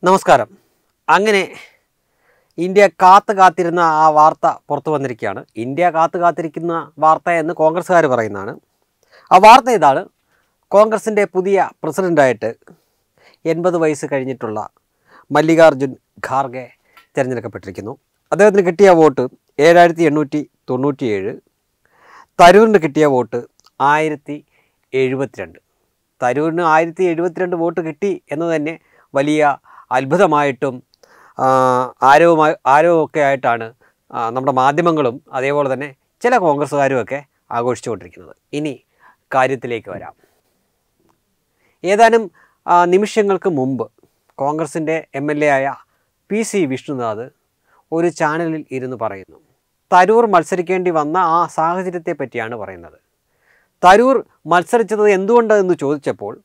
നമസ്കാരം അങ്ങനെ ഇന്ത്യ കാത്തു കാത്തിരുന്ന ആ വാർത്ത പുറത്തു വന്നിരിക്കുകയാണ് ഇന്ത്യ കാത്തു കാത്തിരിക്കുന്ന വാർത്ത എന്ന് കോൺഗ്രസ്സുകാർ പറയുന്നതാണ് ആ വാർത്ത ഇതാണ് കോൺഗ്രസിൻ്റെ പുതിയ പ്രസിഡൻ്റായിട്ട് എൺപത് വയസ്സ് കഴിഞ്ഞിട്ടുള്ള മല്ലികാർജുൻ ഖാർഗെ തിരഞ്ഞെടുക്കപ്പെട്ടിരിക്കുന്നു അദ്ദേഹത്തിന് കിട്ടിയ വോട്ട് ഏഴായിരത്തി എണ്ണൂറ്റി തൊണ്ണൂറ്റിയേഴ് തരൂരിന് കിട്ടിയ വോട്ട് ആയിരത്തി എഴുപത്തിരണ്ട് തരൂരിന് ആയിരത്തി എഴുപത്തിരണ്ട് വോട്ട് കിട്ടി എന്ന് തന്നെ വലിയ അത്ഭുതമായിട്ടും ആ, ആരവമായി ആരവമൊക്കെ ആയിട്ടാണ് ആ, നമ്മുടെ മാധ്യമങ്ങളും അതേപോലെ തന്നെ ചില കോൺഗ്രസ്സുകാരുമൊക്കെ ആഘോഷിച്ചുകൊണ്ടിരിക്കുന്നത് ഇനി കാര്യത്തിലേക്ക് വരാം ഏതാനും ആ, നിമിഷങ്ങൾക്ക് മുമ്പ് കോൺഗ്രസിൻ്റെ എം എൽ എ ആയ പി സി വിഷ്ണുനാഥ് ഒരു ചാനലിൽ ഇരുന്ന് പറയുന്നു തരൂർ മത്സരിക്കേണ്ടി വന്ന ആ സാഹചര്യത്തെ പറ്റിയാണ് പറയുന്നത് തരൂർ മത്സരിച്ചത് എന്തുകൊണ്ട് എന്ന് ചോദിച്ചപ്പോൾ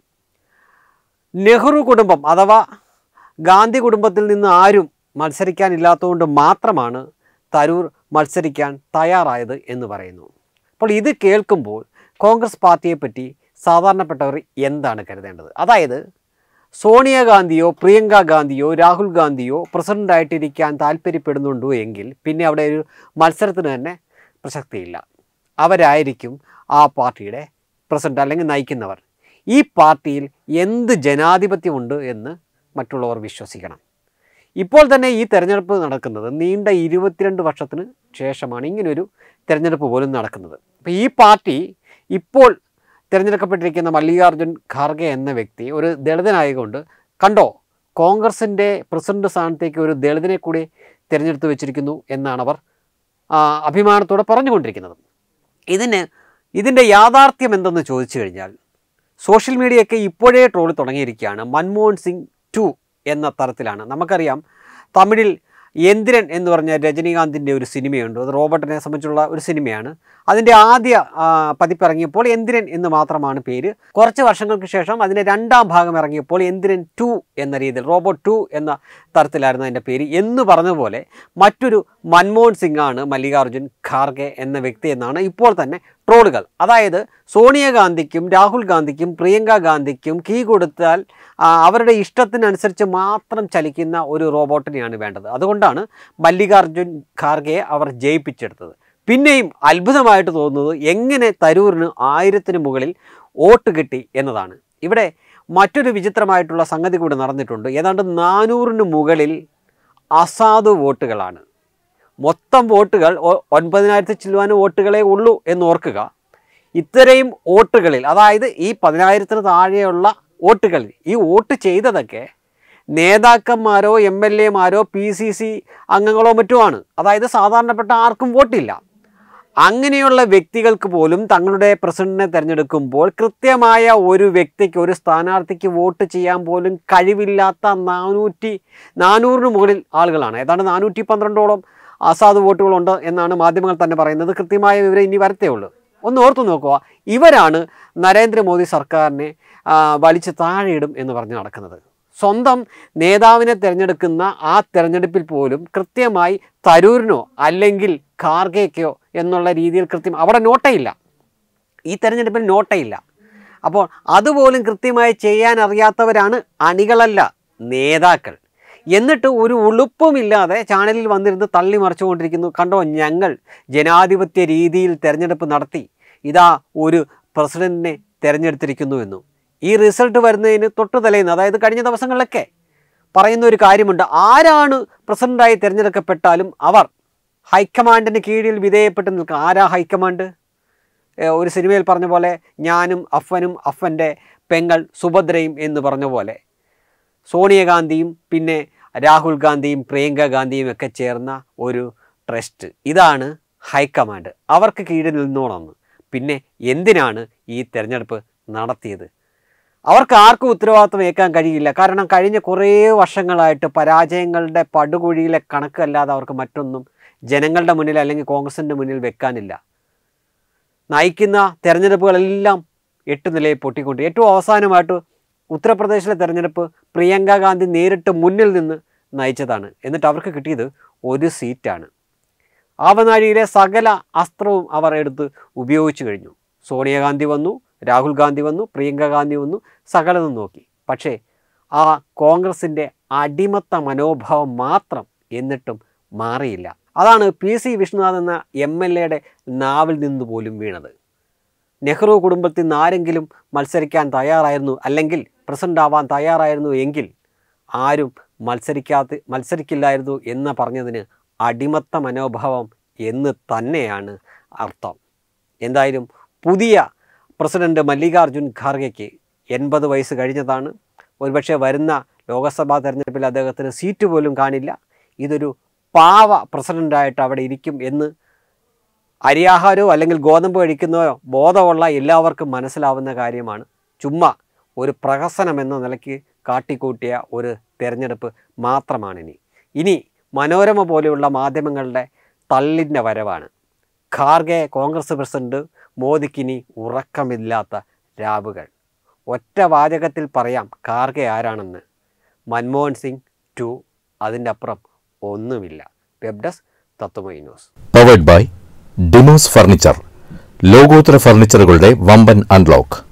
നെഹ്റു കുടുംബം അഥവാ ഗാന്ധി കുടുംബത്തിൽ നിന്ന് ആരും മത്സരിക്കാനില്ലാത്തതുകൊണ്ട് മാത്രമാണ് തരൂർ മത്സരിക്കാൻ തയ്യാറായത് എന്ന് പറയുന്നു അപ്പോൾ ഇത് കേൾക്കുമ്പോൾ കോൺഗ്രസ് പാർട്ടിയെപ്പറ്റി സാധാരണപ്പെട്ടവർ എന്താണ് കരുതേണ്ടത് അതായത് സോണിയാഗാന്ധിയോ പ്രിയങ്ക ഗാന്ധിയോ രാഹുൽ ഗാന്ധിയോ പ്രസിഡൻ്റായിട്ടിരിക്കാൻ താല്പര്യപ്പെടുന്നുണ്ടോ എങ്കിൽ പിന്നെ അവിടെ ഒരു മത്സരത്തിന് തന്നെ പ്രസക്തിയില്ല അവരായിരിക്കും ആ പാർട്ടിയുടെ പ്രസിഡന്റ് അല്ലെങ്കിൽ നയിക്കുന്നവർ ഈ പാർട്ടിയിൽ എന്ത് ജനാധിപത്യമുണ്ട് എന്ന് മറ്റുള്ളവർ വിശ്വസിക്കണം ഇപ്പോൾ തന്നെ ഈ തെരഞ്ഞെടുപ്പ് നടക്കുന്നത് നീണ്ട ഇരുപത്തിരണ്ട് വർഷത്തിന് ശേഷമാണ് ഇങ്ങനൊരു തെരഞ്ഞെടുപ്പ് പോലും നടക്കുന്നത് അപ്പോൾ ഈ പാർട്ടി ഇപ്പോൾ തിരഞ്ഞെടുക്കപ്പെട്ടിരിക്കുന്ന മല്ലികാർജുൻ ഖാർഗെ എന്ന വ്യക്തി ഒരു ദളിതനായതുകൊണ്ട് കണ്ടോ കോൺഗ്രസിൻ്റെ പ്രസിഡന്റ് സ്ഥാനത്തേക്ക് ഒരു ദളിതനെ കൂടി തിരഞ്ഞെടുത്ത് വെച്ചിരിക്കുന്നു എന്നാണ് അവർ ആ, അഭിമാനത്തോടെ പറഞ്ഞുകൊണ്ടിരിക്കുന്നത് ഇതിന് ഇതിൻ്റെ യാഥാർത്ഥ്യം എന്തെന്ന് ചോദിച്ചു കഴിഞ്ഞാൽ സോഷ്യൽ മീഡിയയൊക്കെ ഇപ്പോഴേ ട്രോളി തുടങ്ങിയിരിക്കുകയാണ് മൻമോഹൻ സിംഗ് ടു എന്ന തരത്തിലാണ് നമുക്കറിയാം തമിഴിൽ എന്തിരൻ എന്ന് പറഞ്ഞ രജനീകാന്തിൻ്റെ ഒരു സിനിമയുണ്ട് അത് റോബർട്ടിനെ സംബന്ധിച്ചുള്ള ഒരു സിനിമയാണ് അതിൻ്റെ ആദ്യ ആ, പതിപ്പ് ഇറങ്ങിയപ്പോൾ എന്തിരൻ എന്ന് മാത്രമാണ് പേര് കുറച്ച് വർഷങ്ങൾക്ക് ശേഷം അതിൻ്റെ രണ്ടാം ഭാഗം ഇറങ്ങിയപ്പോൾ എന്തിരൻ ടു എന്ന രീതിയിൽ റോബോട്ട് ടു എന്ന തരത്തിലായിരുന്നു അതിൻ്റെ പേര് എന്ന് പറഞ്ഞതുപോലെ മറ്റൊരു മൻമോഹൻ സിംഗ് ആണ് മല്ലികാർജുൻ ഖാർഗെ എന്ന വ്യക്തി എന്നാണ് ഇപ്പോൾ തന്നെ ട്രോളുകൾ അതായത് സോണിയാഗാന്ധിക്കും രാഹുൽ ഗാന്ധിക്കും പ്രിയങ്ക ഗാന്ധിക്കും കീ കൊടുത്താൽ ആ, അവരുടെ ഇഷ്ടത്തിനനുസരിച്ച് മാത്രം ചലിക്കുന്ന ഒരു റോബോട്ടിനെയാണ് വേണ്ടത് അതുകൊണ്ടാണ് മല്ലികാർജുൻ ഖാർഗെയെ അവർ ജയിപ്പിച്ചെടുത്തത് പിന്നെയും അത്ഭുതമായിട്ട് തോന്നുന്നത് എങ്ങനെ തരൂരിന് ആയിരത്തിന് മുകളിൽ വോട്ട് കിട്ടി എന്നതാണ് ഇവിടെ മറ്റൊരു വിചിത്രമായിട്ടുള്ള സംഗതി കൂടി നടന്നിട്ടുണ്ട് ഏതാണ്ട് നാനൂറിന് മുകളിൽ അസാധു വോട്ടുകളാണ് മൊത്തം വോട്ടുകൾ ഒ- ഒൻപതിനായിരത്തി ചില്ലുവാനും വോട്ടുകളേ ഉള്ളൂ എന്ന് ഓർക്കുക ഇത്രയും വോട്ടുകളിൽ അതായത് ഈ പതിനായിരത്തിന് താഴെയുള്ള വോട്ടുകളിൽ ഈ വോട്ട് ചെയ്തതൊക്കെ നേതാക്കന്മാരോ എം എൽ എമാരോ പി സി സി അംഗങ്ങളോ മറ്റുമാണ് അതായത് സാധാരണപ്പെട്ട ആർക്കും വോട്ടില്ല അങ്ങനെയുള്ള വ്യക്തികൾക്ക് പോലും തങ്ങളുടെ പ്രസിഡന്റിനെ തിരഞ്ഞെടുക്കുമ്പോൾ കൃത്യമായ ഒരു വ്യക്തിക്ക് ഒരു സ്ഥാനാർത്ഥിക്ക് വോട്ട് ചെയ്യാൻ പോലും കഴിവില്ലാത്ത നാനൂറ്റി നാനൂറിന് മുകളിൽ ആളുകളാണ് ഏതാണ്ട് നാനൂറ്റി പന്ത്രണ്ടോളം അസാധു വോട്ടുകളുണ്ട് എന്നാണ് മാധ്യമങ്ങൾ തന്നെ പറയുന്നത് കൃത്യമായ വിവരം ഇനി വരത്തേ ഉള്ളൂ ഒന്ന് ഓർത്തു നോക്കുക ഇവരാണ് നരേന്ദ്രമോദി സർക്കാരിനെ ആ, വലിച്ച് താഴെയിടും എന്ന് പറഞ്ഞ് നടക്കുന്നത് സ്വന്തം നേതാവിനെ തിരഞ്ഞെടുക്കുന്ന ആ തിരഞ്ഞെടുപ്പിൽ പോലും കൃത്യമായി തരൂരിനോ അല്ലെങ്കിൽ ഖാർഗെക്കോ എന്നുള്ള രീതിയിൽ കൃത്യം അവിടെ നോട്ടയില്ല ഈ തെരഞ്ഞെടുപ്പിൽ നോട്ടയില്ല അപ്പോൾ അതുപോലും കൃത്യമായി ചെയ്യാൻ അറിയാത്തവരാണ് അണികളല്ല നേതാക്കൾ എന്നിട്ട് ഒരു ഉളുപ്പുമില്ലാതെ ചാനലിൽ വന്നിരുന്ന് തള്ളി മറിച്ചുകൊണ്ടിരിക്കുന്നു കണ്ടോ ഞങ്ങൾ ജനാധിപത്യ രീതിയിൽ തെരഞ്ഞെടുപ്പ് നടത്തി ഇതാ ഒരു പ്രസിഡന്റിനെ തിരഞ്ഞെടുത്തിരിക്കുന്നു എന്നും ഈ റിസൾട്ട് വരുന്നതിന് തൊട്ടു തലേന്ന് അതായത് കഴിഞ്ഞ ദിവസങ്ങളിലൊക്കെ പറയുന്ന ഒരു കാര്യമുണ്ട് ആരാണ് പ്രസിഡന്റായി തിരഞ്ഞെടുക്കപ്പെട്ടാലും അവർ ഹൈക്കമാൻഡിന് കീഴിൽ വിധേയപ്പെട്ട് നിൽക്കുക ആരാ ഹൈക്കമാൻഡ് ഏഹ് ഒരു സിനിമയിൽ പറഞ്ഞ പോലെ ഞാനും അഫനും അഫൻ്റെ പെങ്ങൾ സുഭദ്രയും എന്ന് പറഞ്ഞ പോലെ സോണിയാഗാന്ധിയും പിന്നെ രാഹുൽ ഗാന്ധിയും പ്രിയങ്ക ഗാന്ധിയും ഒക്കെ ചേർന്ന ഒരു ട്രസ്റ്റ് ഇതാണ് ഹൈക്കമാൻഡ് അവർക്ക് കീഴിൽ നിന്നോണമെന്ന് പിന്നെ എന്തിനാണ് ഈ തെരഞ്ഞെടുപ്പ് നടത്തിയത് അവർക്ക് ആർക്കും ഉത്തരവാദിത്വം ഏൽക്കാൻ കഴിയില്ല കാരണം കഴിഞ്ഞ കുറേ വർഷങ്ങളായിട്ട് പരാജയങ്ങളുടെ പടുകുഴിയിലെ കണക്കല്ലാതെ അവർക്ക് മറ്റൊന്നും ജനങ്ങളുടെ മുന്നിൽ അല്ലെങ്കിൽ കോൺഗ്രസിൻ്റെ മുന്നിൽ വെക്കാനില്ല നയിക്കുന്ന തെരഞ്ഞെടുപ്പുകളെല്ലാം എട്ട് നിലയിൽ പൊട്ടിക്കൊണ്ട് ഏറ്റവും അവസാനമായിട്ട് ഉത്തർപ്രദേശിലെ തെരഞ്ഞെടുപ്പ് പ്രിയങ്ക ഗാന്ധി നേരിട്ട് മുന്നിൽ നിന്ന് നയിച്ചതാണ് എന്നിട്ട് അവർക്ക് കിട്ടിയത് ഒരു സീറ്റാണ് ആവനാഴിയിലെ സകല അസ്ത്രവും അവർ എടുത്ത് ഉപയോഗിച്ചു കഴിഞ്ഞു സോണിയാഗാന്ധി വന്നു രാഹുൽ ഗാന്ധി വന്നു പ്രിയങ്ക ഗാന്ധി വന്നു സകലതും നോക്കി പക്ഷേ ആ കോൺഗ്രസിൻ്റെ അടിമത്ത മനോഭാവം മാത്രം എന്നിട്ടും മാറിയില്ല അതാണ് പി സി വിഷ്ണുനാഥ് എന്ന എം എൽ എയുടെ നാവിൽ നിന്ന് പോലും വീണത് നെഹ്റു കുടുംബത്തിൽ നിന്ന് ആരെങ്കിലും മത്സരിക്കാൻ തയ്യാറായിരുന്നു അല്ലെങ്കിൽ പ്രസിഡന്റ് ആവാൻ തയ്യാറായിരുന്നു എങ്കിൽ ആരും മത്സരിക്കാത്ത മത്സരിക്കില്ലായിരുന്നു എന്ന് പറഞ്ഞതിന് അടിമത്ത മനോഭാവം എന്ന് തന്നെയാണ് അർത്ഥം എന്തായാലും പുതിയ പ്രസിഡന്റ് മല്ലികാർജുൻ ഖാർഗെക്ക് എൺപത് വയസ്സ് കഴിഞ്ഞതാണ് ഒരുപക്ഷെ വരുന്ന ലോക്സഭാ തെരഞ്ഞെടുപ്പിൽ അദ്ദേഹത്തിന് സീറ്റ് പോലും കാണില്ല ഇതൊരു പാവ പ്രസിഡൻ്റായിട്ട് അവിടെ ഇരിക്കും എന്ന് അരിയാഹാരമോ അല്ലെങ്കിൽ ഗോതമ്പ് കഴിക്കുന്നതോ ബോധമുള്ള എല്ലാവർക്കും മനസ്സിലാവുന്ന കാര്യമാണ് ചുമ്മാ ഒരു പ്രഹസനം എന്ന നിലയ്ക്ക് കാട്ടിക്കൂട്ടിയ ഒരു തിരഞ്ഞെടുപ്പ് മാത്രമാണിനി ഇനി മനോരമ പോലെയുള്ള മാധ്യമങ്ങളുടെ തള്ളിൻ്റെ വരവാണ് ഖാർഗെ കോൺഗ്രസ് പ്രസിഡന്റ് മോദിക്കിനി ഉറക്കമില്ലാത്ത രാവുകൾ ഒറ്റ വാചകത്തിൽ പറയാം ഖാർഗെ ആരാണെന്ന് മൻമോഹൻ സിംഗ് ടു അതിൻ്റെ അപ്പുറം ഒന്നുമില്ല web desk Tatwamayi news powered by Demos furniture ലോകോത്തര ഫർണിച്ചറുകളുടെ വമ്പൻ അൺലോക്ക്